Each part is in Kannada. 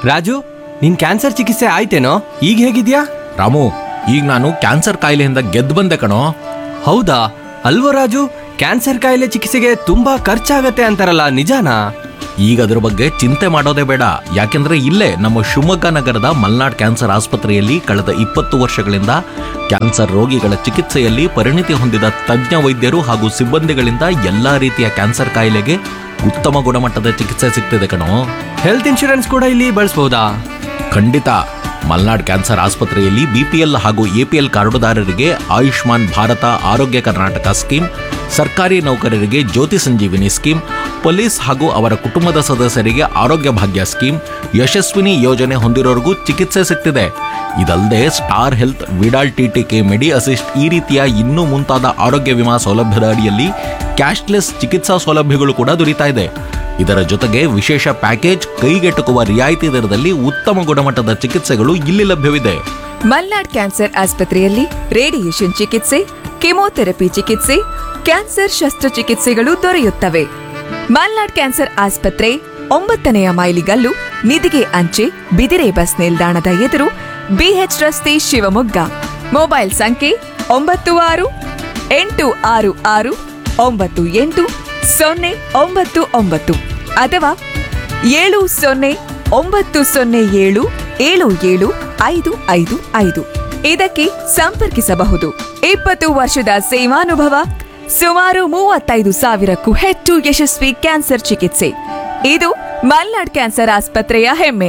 ರಾಜು ನಿನ್ ಕ್ಯಾನ್ಸರ್ ಚಿಕಿತ್ಸೆ ಆಯ್ತೇನೋ ಈಗ ಹೇಗಿದ್ಯಾ ರಾಮು ಈಗ ನಾನು ಕ್ಯಾನ್ಸರ್ ಕಾಯಿಲೆಯಿಂದ ಗೆದ್ದು ಬಂದೆ ಕಣೋ ಹೌದಾ ಅಲ್ವೋ ರಾಜು ಕ್ಯಾನ್ಸರ್ ಕಾಯಿಲೆ ಚಿಕಿತ್ಸೆಗೆ ತುಂಬಾ ಖರ್ಚಾಗತ್ತೆ ಅಂತಾರಲ್ಲ ನಿಜಾನಾ ಈಗ ಅದ್ರ ಬಗ್ಗೆ ಚಿಂತೆ ಮಾಡೋದೇ ಬೇಡ ಯಾಕೆಂದ್ರೆ ಇಲ್ಲೇ ನಮ್ಮ ಶಿವಮೊಗ್ಗ ನಗರದ ಮಲ್ನಾಡ್ ಕ್ಯಾನ್ಸರ್ ಆಸ್ಪತ್ರೆಯಲ್ಲಿ ಕಳೆದ ಇಪ್ಪತ್ತು ವರ್ಷಗಳಿಂದ ಕ್ಯಾನ್ಸರ್ ರೋಗಿಗಳ ಚಿಕಿತ್ಸೆಯಲ್ಲಿ ಪರಿಣಿತಿ ಹೊಂದಿದ ತಜ್ಞ ವೈದ್ಯರು ಹಾಗೂ ಸಿಬ್ಬಂದಿಗಳಿಂದ ಎಲ್ಲಾ ರೀತಿಯ ಕ್ಯಾನ್ಸರ್ ಕಾಯಿಲೆಗೆ ಉತ್ತಮ ಗುಣಮಟ್ಟದ ಚಿಕಿತ್ಸೆ ಸಿಗ್ತಿದೆ ಕಣೋ ಹೆಲ್ತ್ ಇನ್ಶೂರೆನ್ಸ್ ಕೂಡ ಇಲ್ಲಿ ಬಳಸ್ಬೋದಾ ಖಂಡಿತ ಮಲ್ನಾಡ್ ಕ್ಯಾನ್ಸರ್ ಆಸ್ಪತ್ರೆಯಲ್ಲಿ ಬಿಪಿಎಲ್ ಹಾಗೂ ಎಪಿಎಲ್ ಕಾರ್ಡುದಾರರಿಗೆ ಆಯುಷ್ಮಾನ್ ಭಾರತ ಆರೋಗ್ಯ ಕರ್ನಾಟಕ ಸ್ಕೀಮ್ ಸರ್ಕಾರಿ ನೌಕರರಿಗೆ ಜ್ಯೋತಿ ಸಂಜೀವಿನಿ ಸ್ಕೀಮ್ ಪೊಲೀಸ್ ಹಾಗೂ ಅವರ ಕುಟುಂಬದ ಸದಸ್ಯರಿಗೆ ಆರೋಗ್ಯ ಭಾಗ್ಯ ಸ್ಕೀಮ್ ಯಶಸ್ವಿನಿ ಯೋಜನೆ ಹೊಂದಿರೋರಿಗೂ ಚಿಕಿತ್ಸೆ ಸಿಗ್ತಿದೆ ಇದಲ್ಲದೆ star health Vidal TTK medi assist ಈ ರೀತಿಯ ಇನ್ನೂ ಮುಂತಾದ ಆರೋಗ್ಯ ವಿಮಾ ಸೌಲಭ್ಯದ ಅಡಿಯಲ್ಲಿ ಕ್ಯಾಶ್ಲೆಸ್ ಚಿಕಿತ್ಸಾ ಸೌಲಭ್ಯಗಳು ಕೂಡ ದೊರೀತಾ ಇದೆ ಇದರ ಜೊತೆಗೆ ವಿಶೇಷ ಪ್ಯಾಕೇಜ್ ಕೈಗೆಟುಕುವ ರಿಯಾಯಿತಿ ದರದಲ್ಲಿ ಉತ್ತಮ ಗುಣಮಟ್ಟದ ಚಿಕಿತ್ಸೆಗಳು ಇಲ್ಲಿ ಲಭ್ಯವಿದೆ ಮಲ್ನಾಡ್ ಕ್ಯಾನ್ಸರ್ ಆಸ್ಪತ್ರೆಯಲ್ಲಿ ರೇಡಿಯೇಷನ್ ಚಿಕಿತ್ಸೆ ಕೆಮೊಥೆರಪಿ ಚಿಕಿತ್ಸೆ ಕ್ಯಾನ್ಸರ್ ಶಸ್ತ್ರಚಿಕಿತ್ಸೆಗಳು ದೊರೆಯುತ್ತವೆ ಮಲ್ನಾಡ್ ಕ್ಯಾನ್ಸರ್ ಆಸ್ಪತ್ರೆ ಒಂಬತ್ತನೆಯ ಮೈಲಿಗಲ್ಲು ನಿಧಿಗೆ ಅಂಚೆ ಬಿದಿರೆ ಬಸ್ ನಿಲ್ದಾಣದ ಎದುರು ಬಿಎಚ್ ರಸ್ತೆ ಶಿವಮೊಗ್ಗ ಮೊಬೈಲ್ ಸಂಖ್ಯೆ ಒಂಬತ್ತು ಆರು ಎಂಟು ಆರು ಆರು ಒಂಬತ್ತು ಎಂಟು ಸೊನ್ನೆ ಒಂಬತ್ತು ಒಂಬತ್ತು ಅಥವಾ ಏಳು ಸೊನ್ನೆ ಒಂಬತ್ತು ಸೊನ್ನೆ ಏಳು ಏಳು ಏಳು ಐದು ಐದು ಐದು ಇದಕ್ಕೆ ಸಂಪರ್ಕಿಸಬಹುದು ಇಪ್ಪತ್ತು ವರ್ಷದ ಸೇವಾನುಭವ ಸುಮಾರು ಮೂವತ್ತೈದು ಸಾವಿರಕ್ಕೂ ಹೆಚ್ಚು ಯಶಸ್ವಿ ಕ್ಯಾನ್ಸರ್ ಚಿಕಿತ್ಸೆ ಇದು ಮಲ್ನಾಡ್ ಕ್ಯಾನ್ಸರ್ ಆಸ್ಪತ್ರೆಯ ಹೆಮ್ಮೆ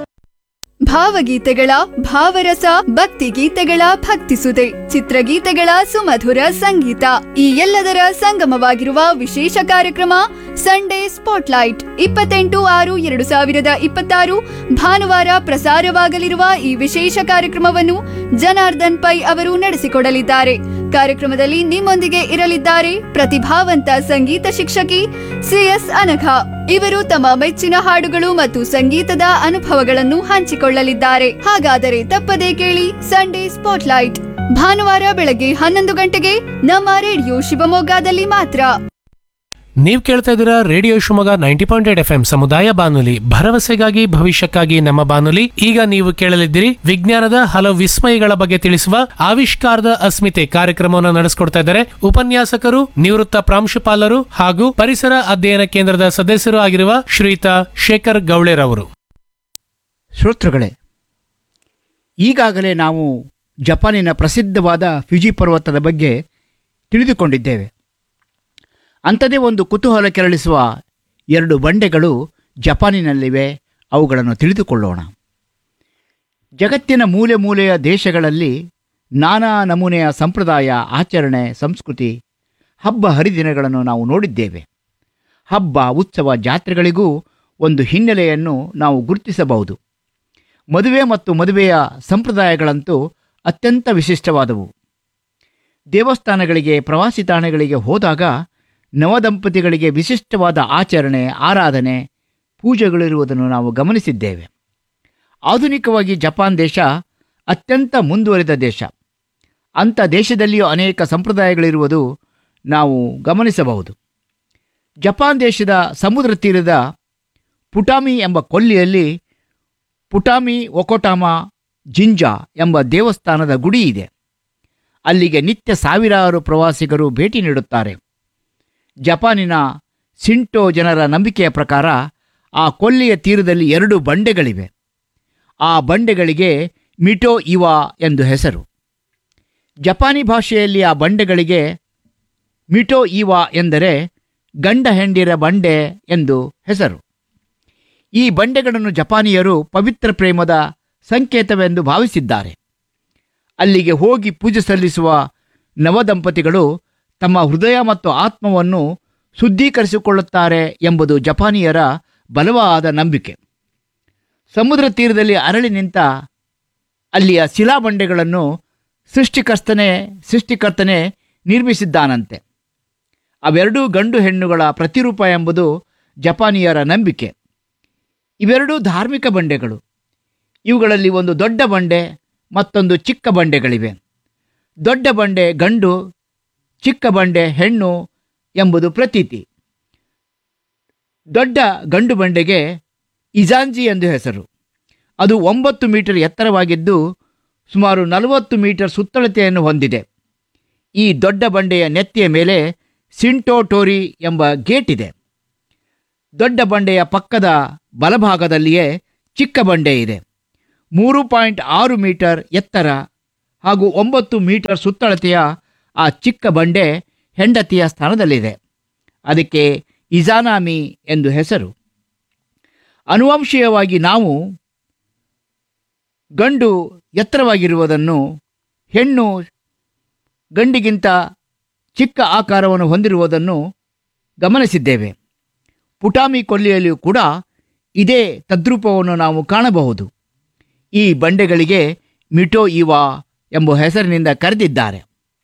ಭಾವಗೀತೆಗಳ ಭಾವರಸ ಭಕ್ತಿ ಗೀತೆಗಳ ಭಕ್ತಿಸುದೆ ಚಿತ್ರಗೀತೆಗಳ ಸುಮಧುರ ಸಂಗೀತ ಈ ಎಲ್ಲದರ ಸಂಗಮವಾಗಿರುವ ವಿಶೇಷ ಕಾರ್ಯಕ್ರಮ ಸಂಡೇ ಸ್ಪಾಟ್ಲೈಟ್ ಇಪ್ಪತ್ತೆಂಟು ಆರು ಎರಡು ಸಾವಿರದ ಇಪ್ಪತ್ತಾರು ಭಾನುವಾರ ಪ್ರಸಾರವಾಗಲಿರುವ ಈ ವಿಶೇಷ ಕಾರ್ಯಕ್ರಮವನ್ನು ಜನಾರ್ದನ್ ಪೈ ಅವರು ನಡೆಸಿಕೊಡಲಿದ್ದಾರೆ ಕಾರ್ಯಕ್ರಮದಲ್ಲಿ ನಿಮ್ಮೊಂದಿಗೆ ಇರಲಿದ್ದಾರೆ ಪ್ರತಿಭಾವಂತ ಸಂಗೀತ ಶಿಕ್ಷಕಿ ಸಿಎಸ್ ಅನಘ ಇವರು ತಮ್ಮ ಮೆಚ್ಚಿನ ಹಾಡುಗಳು ಮತ್ತು ಸಂಗೀತದ ಅನುಭವಗಳನ್ನು ಹಂಚಿಕೊಳ್ಳಲಿದ್ದಾರೆ ಹಾಗಾದರೆ ತಪ್ಪದೇ ಕೇಳಿ ಸಂಡೇ ಸ್ಪಾಟ್ಲೈಟ್ ಭಾನುವಾರ ಬೆಳಗ್ಗೆ ಹನ್ನೊಂದು ಗಂಟೆಗೆ ನಮ್ಮ ರೇಡಿಯೋ ಶಿವಮೊಗ್ಗದಲ್ಲಿ ಮಾತ್ರ ನೀವು ಕೇಳ್ತಾ ಇದ್ದೀರಾ radio Shivamogga ninety point eight F M ಸಮುದಾಯ ಬಾನುಲಿ ಭರವಸೆಗಾಗಿ ಭವಿಷ್ಯಕ್ಕಾಗಿ ನಮ್ಮ ಬಾನುಲಿ ಈಗ ನೀವು ಕೇಳಲಿದ್ದೀರಿ ವಿಜ್ಞಾನದ ಹಲವು ವಿಸ್ಮಯಗಳ ಬಗ್ಗೆ ತಿಳಿಸುವ ಆವಿಷ್ಕಾರದ ಅಸ್ಮಿತೆ ಕಾರ್ಯಕ್ರಮವನ್ನು ನಡೆಸಿಕೊಡ್ತಾ ಇದ್ದಾರೆ ಉಪನ್ಯಾಸಕರು ನಿವೃತ್ತ ಪ್ರಾಂಶುಪಾಲರು ಹಾಗೂ ಪರಿಸರ ಅಧ್ಯಯನ ಕೇಂದ್ರದ ಸದಸ್ಯರು ಆಗಿರುವ ಶ್ರೀಯುತ ಶೇಖರ್ ಗೌಳೆರವರು ಶ್ರೋತೃಗಳೇ ಈಗಾಗಲೇ ನಾವು ಜಪಾನಿನ ಪ್ರಸಿದ್ಧವಾದ ಫ್ಯುಜಿ ಪರ್ವತದ ಬಗ್ಗೆ ತಿಳಿದುಕೊಂಡಿದ್ದೇವೆ ಅಂಥದೇ ಒಂದು ಕುತೂಹಲ ಕೆರಳಿಸುವ ಎರಡು ಬಂಡೆಗಳು ಜಪಾನಿನಲ್ಲಿವೆ ಅವುಗಳನ್ನು ತಿಳಿದುಕೊಳ್ಳೋಣ ಜಗತ್ತಿನ ಮೂಲೆ ಮೂಲೆಯ ದೇಶಗಳಲ್ಲಿ ನಾನಾ ನಮೂನೆಯ ಸಂಪ್ರದಾಯ ಆಚರಣೆ ಸಂಸ್ಕೃತಿ ಹಬ್ಬ ಹರಿದಿನಗಳನ್ನು ನಾವು ನೋಡಿದ್ದೇವೆ ಹಬ್ಬ ಉತ್ಸವ ಜಾತ್ರೆಗಳಿಗೂ ಒಂದು ಹಿನ್ನೆಲೆಯನ್ನು ನಾವು ಗುರುತಿಸಬಹುದು ಮದುವೆ ಮತ್ತು ಮದುವೆಯ ಸಂಪ್ರದಾಯಗಳಂತೂ ಅತ್ಯಂತ ವಿಶಿಷ್ಟವಾದವು ದೇವಸ್ಥಾನಗಳಿಗೆ ಪ್ರವಾಸಿ ತಾಣಗಳಿಗೆ ಹೋದಾಗ ನವದಂಪತಿಗಳಿಗೆ ವಿಶಿಷ್ಟವಾದ ಆಚರಣೆ ಆರಾಧನೆ ಪೂಜೆಗಳಿರುವುದನ್ನು ನಾವು ಗಮನಿಸಿದ್ದೇವೆ ಆಧುನಿಕವಾಗಿ ಜಪಾನ್ ದೇಶ ಅತ್ಯಂತ ಮುಂದುವರಿದ ದೇಶ ಅಂಥ ದೇಶದಲ್ಲಿಯೂ ಅನೇಕ ಸಂಪ್ರದಾಯಗಳಿರುವುದು ನಾವು ಗಮನಿಸಬಹುದು ಜಪಾನ್ ದೇಶದ ಸಮುದ್ರ ತೀರದ ಪುಟಾಮಿ ಎಂಬ ಕೊಲ್ಲಿಯಲ್ಲಿ ಪುಟಾಮಿ ಒಕೊಟಾಮ ಜಿಂಜಾ ಎಂಬ ದೇವಸ್ಥಾನದ ಗುಡಿ ಇದೆ ಅಲ್ಲಿಗೆ ನಿತ್ಯ ಸಾವಿರಾರು ಪ್ರವಾಸಿಗರು ಭೇಟಿ ನೀಡುತ್ತಾರೆ ಜಪಾನಿನ ಸಿಂಟೋ ಜನರ ನಂಬಿಕೆಯ ಪ್ರಕಾರ ಆ ಕೊಲ್ಲಿಯ ತೀರದಲ್ಲಿ ಎರಡು ಬಂಡೆಗಳಿವೆ ಆ ಬಂಡೆಗಳಿಗೆ ಮಿಟೋ ಇವಾ ಎಂದು ಹೆಸರು ಜಪಾನಿ ಭಾಷೆಯಲ್ಲಿ ಆ ಬಂಡೆಗಳಿಗೆ ಮಿಟೋ ಇವಾ ಎಂದರೆ ಗಂಡ ಹೆಂಡಿರ ಬಂಡೆ ಎಂದು ಹೆಸರು ಈ ಬಂಡೆಗಳನ್ನು ಜಪಾನಿಯರು ಪವಿತ್ರ ಪ್ರೇಮದ ಸಂಕೇತವೆಂದು ಭಾವಿಸಿದ್ದಾರೆ ಅಲ್ಲಿಗೆ ಹೋಗಿ ಪೂಜೆ ಸಲ್ಲಿಸುವ ನವದಂಪತಿಗಳು ತಮ್ಮ ಹೃದಯ ಮತ್ತು ಆತ್ಮವನ್ನು ಶುದ್ಧೀಕರಿಸಿಕೊಳ್ಳುತ್ತಾರೆ ಎಂಬುದು ಜಪಾನಿಯರ ಬಲವಾದ ನಂಬಿಕೆ ಸಮುದ್ರ ತೀರದಲ್ಲಿ ಅರಳಿ ನಿಂತ ಅಲ್ಲಿಯ ಶಿಲಾಬಂಡೆಗಳನ್ನು ಸೃಷ್ಟಿಕರ್ತನೆ ಸೃಷ್ಟಿಕರ್ತನೆ ನಿರ್ಮಿಸಿದ್ದಾನಂತೆ ಅವೆರಡೂ ಗಂಡು ಹೆಣ್ಣುಗಳ ಪ್ರತಿರೂಪ ಎಂಬುದು ಜಪಾನಿಯರ ನಂಬಿಕೆ ಇವೆರಡೂ ಧಾರ್ಮಿಕ ಬಂಡೆಗಳು ಇವುಗಳಲ್ಲಿ ಒಂದು ದೊಡ್ಡ ಬಂಡೆ ಮತ್ತೊಂದು ಚಿಕ್ಕ ಬಂಡೆಗಳಿವೆ ದೊಡ್ಡ ಬಂಡೆ ಗಂಡು ಚಿಕ್ಕ ಬಂಡೆ ಹೆಣ್ಣು ಎಂಬುದು ಪ್ರತೀತಿ ದೊಡ್ಡ ಗಂಡು ಬಂಡೆಗೆ ಇಜಾಂಜಿ ಎಂದು ಹೆಸರು ಅದು ಒಂಬತ್ತು ಮೀಟರ್ ಎತ್ತರವಾಗಿದ್ದು ಸುಮಾರು ನಲವತ್ತು ಮೀಟರ್ ಸುತ್ತಳತೆಯನ್ನು ಹೊಂದಿದೆ ಈ ದೊಡ್ಡ ಬಂಡೆಯ ನೆತ್ತಿಯ ಮೇಲೆ ಸಿಂಟೋಟೋರಿ ಎಂಬ ಗೇಟ್ ಇದೆ ದೊಡ್ಡ ಬಂಡೆಯ ಪಕ್ಕದ ಬಲಭಾಗದಲ್ಲಿಯೇ ಚಿಕ್ಕ ಬಂಡೆ ಇದೆ ಮೂರು ಪಾಯಿಂಟ್ ಆರು ಮೀಟರ್ ಎತ್ತರ ಹಾಗೂ ಒಂಬತ್ತು ಮೀಟರ್ ಸುತ್ತಳತೆಯ ಆ ಚಿಕ್ಕ ಬಂಡೆ ಹೆಂಡತಿಯ ಸ್ಥಾನದಲ್ಲಿದೆ ಅದಕ್ಕೆ ಇಜಾನಾಮಿ ಎಂದು ಹೆಸರು ಅನುವಂಶೀಯವಾಗಿ ನಾವು ಗಂಡು ಎತ್ತರವಾಗಿರುವುದನ್ನು ಹೆಣ್ಣು ಗಂಡಿಗಿಂತ ಚಿಕ್ಕ ಆಕಾರವನ್ನು ಹೊಂದಿರುವುದನ್ನು ಗಮನಿಸಿದ್ದೇವೆ ಪುಟಾಮಿ ಕೊಲ್ಲಿಯಲ್ಲಿಯೂ ಕೂಡ ಇದೇ ತದ್ರೂಪವನ್ನು ನಾವು ಕಾಣಬಹುದು ಈ ಬಂಡೆಗಳಿಗೆ ಮಿಟೋ ಇವಾ ಎಂಬ ಹೆಸರಿನಿಂದ ಕರೆದಿದ್ದಾರೆ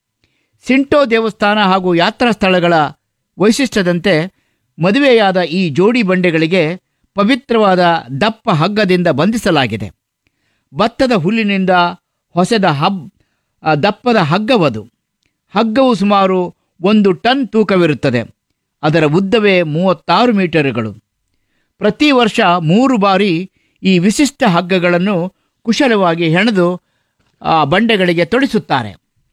ಸಿಂಟೋ ದೇವಸ್ಥಾನ ಹಾಗೂ ಯಾತ್ರಾ ಸ್ಥಳಗಳ ವೈಶಿಷ್ಟ್ಯದಂತೆ ಮದುವೆಯಾದ ಈ ಜೋಡಿ ಬಂಡೆಗಳಿಗೆ ಪವಿತ್ರವಾದ ದಪ್ಪ ಹಗ್ಗದಿಂದ ಬಂಧಿಸಲಾಗಿದೆ ಭತ್ತದ ಹುಲ್ಲಿನಿಂದ ಹೊಸೆದ ಹಬ್ ಆ, ದಪ್ಪದ ಹಗ್ಗವದು ಹಗ್ಗವು ಸುಮಾರು ಒಂದು ಟನ್ ತೂಕವಿರುತ್ತದೆ ಅದರ ಉದ್ದವೇ ಮೂವತ್ತಾರು ಮೀಟರುಗಳು ಪ್ರತಿ ವರ್ಷ ಮೂರು ಬಾರಿ ಈ ವಿಶಿಷ್ಟ ಹಗ್ಗಗಳನ್ನು ಕುಶಲವಾಗಿ ಹೆಣೆದು ಆ ಬಂಡೆಗಳಿಗೆ ತೊಡಿಸುತ್ತಾರೆ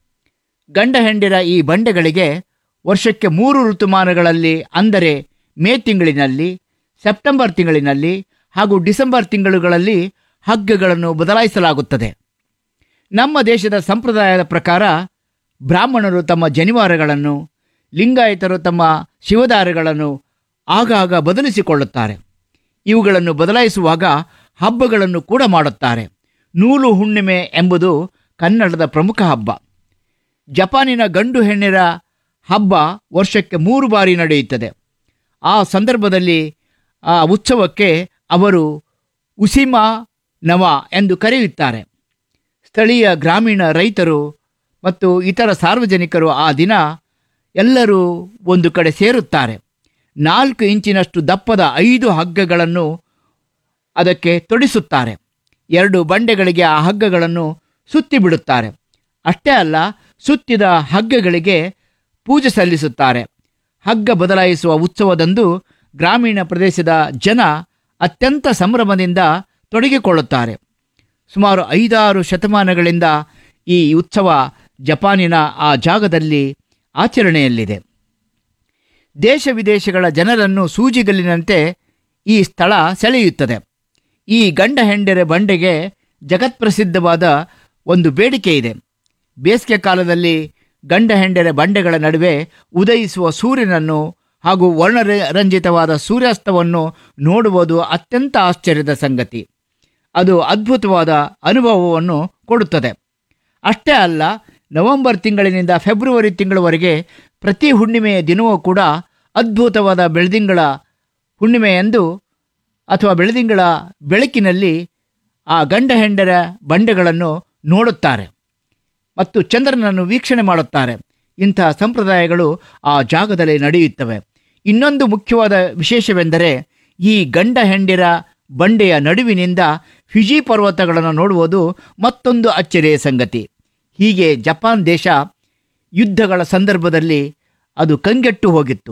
ಗಂಡ ಹೆಂಡಿರ ಈ ಬಂಡೆಗಳಿಗೆ ವರ್ಷಕ್ಕೆ ಮೂರು ಋತುಮಾನಗಳಲ್ಲಿ ಅಂದರೆ ಮೇ ತಿಂಗಳಿನಲ್ಲಿ ಸೆಪ್ಟೆಂಬರ್ ತಿಂಗಳಿನಲ್ಲಿ ಹಾಗೂ ಡಿಸೆಂಬರ್ ತಿಂಗಳುಗಳಲ್ಲಿ ಹಗ್ಗಗಳನ್ನು ಬದಲಾಯಿಸಲಾಗುತ್ತದೆ ನಮ್ಮ ದೇಶದ ಸಂಪ್ರದಾಯದ ಪ್ರಕಾರ ಬ್ರಾಹ್ಮಣರು ತಮ್ಮ ಜನಿವಾರಗಳನ್ನು ಲಿಂಗಾಯತರು ತಮ್ಮ ಶಿವದಾರಗಳನ್ನು ಆಗಾಗ ಬದಲಿಸಿಕೊಳ್ಳುತ್ತಾರೆ ಇವುಗಳನ್ನು ಬದಲಾಯಿಸುವಾಗ ಹಬ್ಬಗಳನ್ನು ಕೂಡ ಮಾಡುತ್ತಾರೆ ನೂಲು ಹುಣ್ಣಿಮೆ ಎಂಬುದು ಕನ್ನಡದ ಪ್ರಮುಖ ಹಬ್ಬ ಜಪಾನಿನ ಗಂಡು ಹೆಣ್ಣಿರ ಹಬ್ಬ ವರ್ಷಕ್ಕೆ ಮೂರು ಬಾರಿ ನಡೆಯುತ್ತದೆ ಆ ಸಂದರ್ಭದಲ್ಲಿ ಆ ಉತ್ಸವಕ್ಕೆ ಅವರು ಉಸಿಮಾ ನವ ಎಂದು ಕರೆಯುತ್ತಾರೆ ಸ್ಥಳೀಯ ಗ್ರಾಮೀಣ ರೈತರು ಮತ್ತು ಇತರ ಸಾರ್ವಜನಿಕರು ಆ ದಿನ ಎಲ್ಲರೂ ಒಂದು ಕಡೆ ಸೇರುತ್ತಾರೆ ನಾಲ್ಕು ಇಂಚಿನಷ್ಟು ದಪ್ಪದ ಐದು ಹಗ್ಗಗಳನ್ನು ಅದಕ್ಕೆ ತೊಡಿಸುತ್ತಾರೆ ಎರಡು ಬಂಡೆಗಳಿಗೆ ಆ ಹಗ್ಗಗಳನ್ನು ಸುತ್ತಿ ಬಿಡುತ್ತಾರೆ ಅಷ್ಟೇ ಅಲ್ಲ ಸುತ್ತಿದ ಹಗ್ಗಗಳಿಗೆ ಪೂಜೆ ಸಲ್ಲಿಸುತ್ತಾರೆ ಹಗ್ಗ ಬದಲಾಯಿಸುವ ಉತ್ಸವದಂದು ಗ್ರಾಮೀಣ ಪ್ರದೇಶದ ಜನ ಅತ್ಯಂತ ಸಂಭ್ರಮದಿಂದ ತೊಡಗಿಕೊಳ್ಳುತ್ತಾರೆ ಸುಮಾರು ಐದಾರು ಶತಮಾನಗಳಿಂದ ಈ ಉತ್ಸವ ಜಪಾನಿನ ಆ ಜಾಗದಲ್ಲಿ ಆಚರಣೆಯಲ್ಲಿದೆ ದೇಶ ವಿದೇಶಗಳ ಜನರನ್ನು ಸೂಜಿಗಲ್ಲಿನಂತೆ ಈ ಸ್ಥಳ ಸೆಳೆಯುತ್ತದೆ ಈ ಗಂಡ ಹೆಂಡೆರೆ ಬಂಡೆಗೆ ಜಗತ್ಪ್ರಸಿದ್ಧವಾದ ಒಂದು ಬೇಡಿಕೆ ಇದೆ ಬೇಸಿಗೆ ಕಾಲದಲ್ಲಿ ಗಂಡ ಹೆಂಡೆರೆ ಬಂಡೆಗಳ ನಡುವೆ ಉದಯಿಸುವ ಸೂರ್ಯನನ್ನು ಹಾಗೂ ವರ್ಣರಂಜಿತವಾದ ಸೂರ್ಯಾಸ್ತವನ್ನು ನೋಡುವುದು ಅತ್ಯಂತ ಆಶ್ಚರ್ಯದ ಸಂಗತಿ ಅದು ಅದ್ಭುತವಾದ ಅನುಭವವನ್ನು ಕೊಡುತ್ತದೆ ಅಷ್ಟೇ ಅಲ್ಲ ನವೆಂಬರ್ ತಿಂಗಳಿನಿಂದ ಫೆಬ್ರವರಿ ತಿಂಗಳವರೆಗೆ ಪ್ರತಿ ಹುಣ್ಣಿಮೆಯ ದಿನವೂ ಕೂಡ ಅದ್ಭುತವಾದ ಬೆಳದಿಂಗಳ ಹುಣ್ಣಿಮೆ ಎಂದು ಅಥವಾ ಬೆಳದಿಂಗಳ ಬೆಳಕಿನಲ್ಲಿ ಆ ಗಂಡ ಹೆಂಡರ ಬಂಡೆಗಳನ್ನು ನೋಡುತ್ತಾರೆ ಮತ್ತು ಚಂದ್ರನನ್ನು ವೀಕ್ಷಣೆ ಮಾಡುತ್ತಾರೆ ಇಂತಹ ಸಂಪ್ರದಾಯಗಳು ಆ ಜಾಗದಲ್ಲಿ ನಡೆಯುತ್ತವೆ ಇನ್ನೊಂದು ಮುಖ್ಯವಾದ ವಿಶೇಷವೆಂದರೆ ಈ ಗಂಡ ಹೆಂಡಿರ ಬಂಡೆಯ ನಡುವಿನಿಂದ ಫಿಜಿ ಪರ್ವತಗಳನ್ನು ನೋಡುವುದು ಮತ್ತೊಂದು ಅಚ್ಚರಿಯ ಸಂಗತಿ ಹೀಗೆ ಜಪಾನ್ ದೇಶ ಯುದ್ಧಗಳ ಸಂದರ್ಭದಲ್ಲಿ ಅದು ಕಂಗೆಟ್ಟು ಹೋಗಿತ್ತು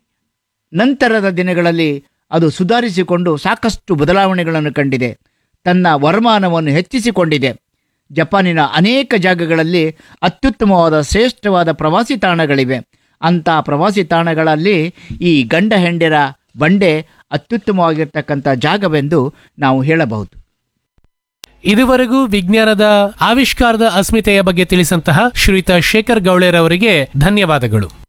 ನಂತರದ ದಿನಗಳಲ್ಲಿ ಅದು ಸುಧಾರಿಸಿಕೊಂಡು ಸಾಕಷ್ಟು ಬದಲಾವಣೆಗಳನ್ನು ಕಂಡಿದೆ ತನ್ನ ವರಮಾನವನ್ನು ಹೆಚ್ಚಿಸಿಕೊಂಡಿದೆ ಜಪಾನಿನ ಅನೇಕ ಜಾಗಗಳಲ್ಲಿ ಅತ್ಯುತ್ತಮವಾದ ಶ್ರೇಷ್ಠವಾದ ಪ್ರವಾಸಿ ತಾಣಗಳಿವೆ ಅಂಥ ಪ್ರವಾಸಿ ತಾಣಗಳಲ್ಲಿ ಈ ಗಂಡ ಹೆಂಡಿರ ಬಂಡೆ ಅತ್ಯುತ್ತಮವಾಗಿರ್ತಕ್ಕಂಥ ಜಾಗವೆಂದು ನಾವು ಹೇಳಬಹುದು ಇದುವರೆಗೂ ವಿಜ್ಞಾನದ ಆವಿಷ್ಕಾರದ ಅಸ್ಮಿತೆಯ ಬಗ್ಗೆ ತಿಳಿಸಂತಹ ಶ್ರೀಯುತ ಶೇಖರ್ ಗೌಳೆರವರಿಗೆ ಧನ್ಯವಾದಗಳು